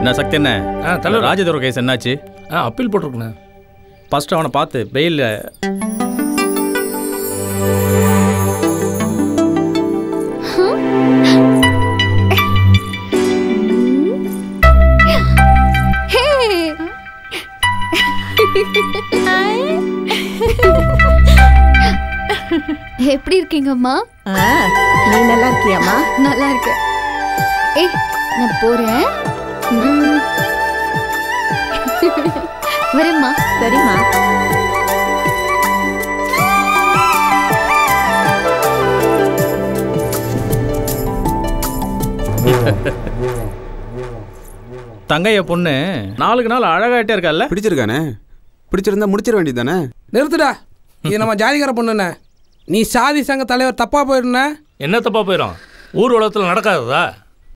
என்ன சக்தி என்ன ஆ தலைவர் ராஜதுரை கேஸ் என்னாச்சு ஆ அப்பீல் போட்டிருக்குண்ணே ஃபர்ஸ்ட் அவனை பார்த்து பெயில் ஹே எப்படி இருக்கீங்க அம்மா ஆ, நீ நல்லா இருக்கியாம்மா நல்லா இருக்கேன் ஏய் நான் போறேன் ம். வரேம்மா சரிம்மா தங்கைய பொண்ணு நாளுக்கு நாள் அழகாயிட்டே இருக்கால்ல பிடிச்சிருக்கானே பிடிச்சிருந்தா முடிச்சிட வேண்டியதானே நிறுத்துடா இது நம்ம ஜாதிகார பொண்ணுண்ணே நீ சாதி சங்க தலைவர் தப்பா போயிருந்த என்ன தப்பா போயிடும் ஊர் உலகத்தில் நடக்காததா